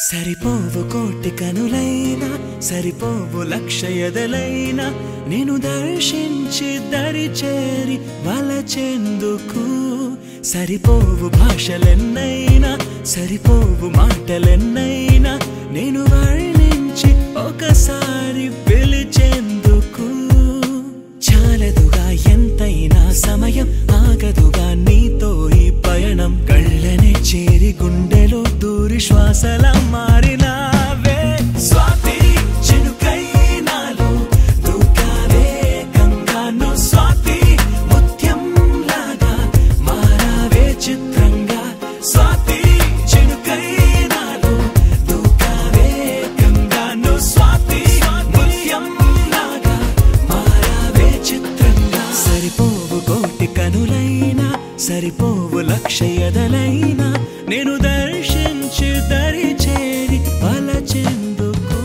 సరిపోవు కోటి కనులైనా సరిపోవు లక్ష ఎదలైనా నేను దర్శించి దరి చేరి వలచెందుకు సరిపోవు భాషలెన్నైనా సరిపోవు మాటలెన్నైనా నేను వర్ణించి ఒకసారి పిలిచేందుకు చాలదుగా ఎంతైనా సమయం ఆగదుగా నీతో ఈ పయనం కళ్ళనే చేరి గుండెలో దూరి శ్వాసల మారినావే స్వాతి చినుకై నాలో దూకావే గంగాను స్వాతి ముత్యం లాగా మారావే చిత్రంగా స్వాతి చినుకై నాలో దూకావే గంగాను స్వాతి ముత్యం లాగా మారావే చిత్రంగా సరిపోవు కోటి కనులైనా సరిపోవు లక్ష ఎదలైనా నేను దర్శించి దరి చేరి వలచెందుకు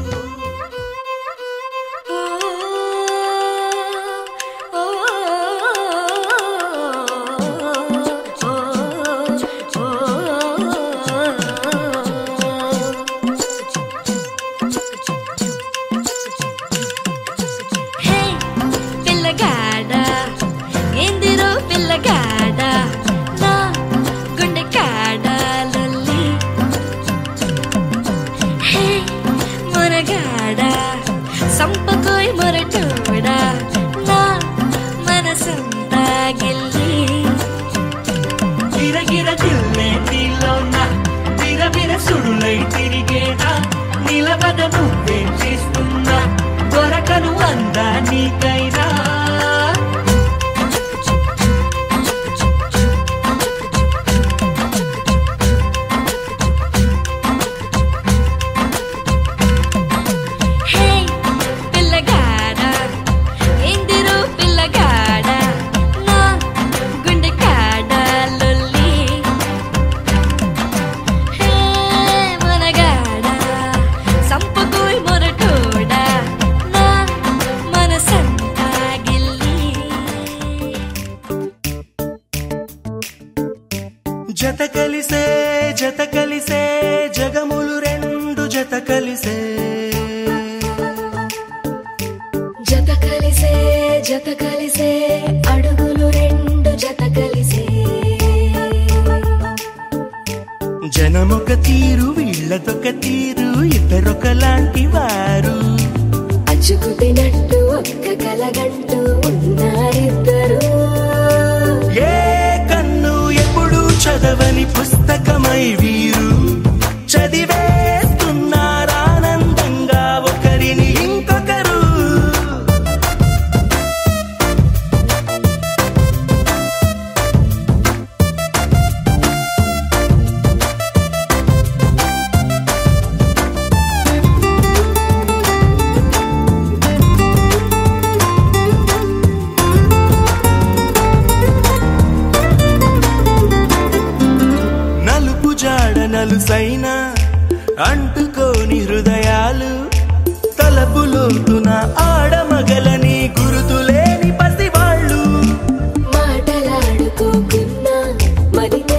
హే పిల్లగాడ ఎందిరో పిల్లగాడ నా గుండె కాడ లొల్లి హే మొరగాడ సంపకోయ్ మొరటోడా నా మనసంతా గిల్లి గిరగిర తిల్లే నీలోన విరవిర సుడులై తిరిగేనా నిలబడ నువ్వే చేస్తున్నా దొరకను అందా నీకైనా హే పిల్లగాడ ఎందిరో పిల్లగాడ నా గుండె కాడ లొల్లి హే మనగాడ సంపకోయ్ మొరటోడా నా మనసంతా గిల్లి జత కలిసే జత కలిసే జగములు రెండు జత కలిసే జత కలిసే జత కలిసే అడుగులు రెండు జత కలిసే జనమొక తీరు వీళ్ళదొక తీరు ఇద్దరొకలాంటి వారు అచ్చుకుతినట్టు ఒక్క కలగంటూ ఉన్నారిద్దరు ఏ కన్ను ఎప్పుడు చదవని పుస్తకమై వీరు చదివేస్తున్నారానందంగా ఒకరిని ఇంకొకరు నలుపు జాడ నలుసైన అంటుకోని హృదయాలు తలపులోతున ఆడమగలని గురుతులేని పసివాళ్ళు మాటలాడుకోకున్నా మరి